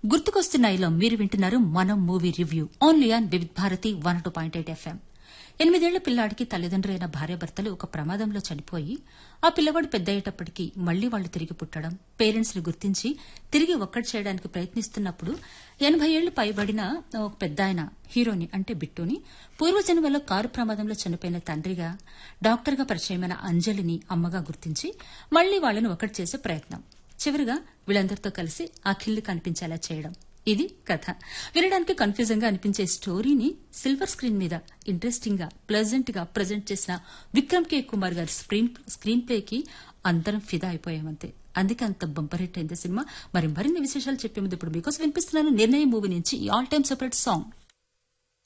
గుర్తుకొస్తున్నాయిలో మీరు వింటున్నారు మనం movie review only on Vividh Bharati one two point eight FM ఎనిమిదేళ్ల పిల్లాడికి తల్లిదండ్రులైన భార్యాభర్తలు ఒక ప్రమాదంలో చనిపోయి ఆ పిల్లవాడు పెద్దయ్యేటప్పటికి మళ్లీ వాళ్లు తిరిగి పుట్టడం పేరెంట్స్ ని గుర్తించి తిరిగి ఒక్కటి చేయడానికి ప్రయత్నిస్తున్నప్పుడు ఎనభై ఏళ్లు పైబడిన ఒక పెద్ద ఆయన హీరోని అంటే బిట్టుని పూర్వజన్మలో కారు ప్రమాదంలో చనిపోయిన తండ్రిగా డాక్టర్గా పరిచయమైన అంజలిని అమ్మగా గుర్తించి మళ్లీ వాళ్లను ఒకటి చేసే ప్రయత్నం చివరిగా వీళ్ళందరితో కలిసి అఖిల్ని కనిపించేలా చేయడం ఇది కథ వినడానికి కన్ఫ్యూజన్ గా అనిపించే స్టోరీని సిల్వర్ స్క్రీన్ మీద ఇంట్రెస్టింగ్ గా ప్లెజెంట్ గా ప్రజెంట్ చేసిన విక్రమ్ కే కుమార్ గారి స్క్రీన్ స్క్రీన్ ప్లేకి అందరం ఫిదా అయిపోయామంతే అందుకే అంత బంపర్ హిట్ అయింది సినిమా మరి మరిన్ని విశేషాలు చెప్పే ముందు ఇప్పుడు మీకోసం వినిపిస్తున్నాను నిర్ణయం మూవీ నుంచి ఆల్ టైమ్ సెపరేట్ సాంగ్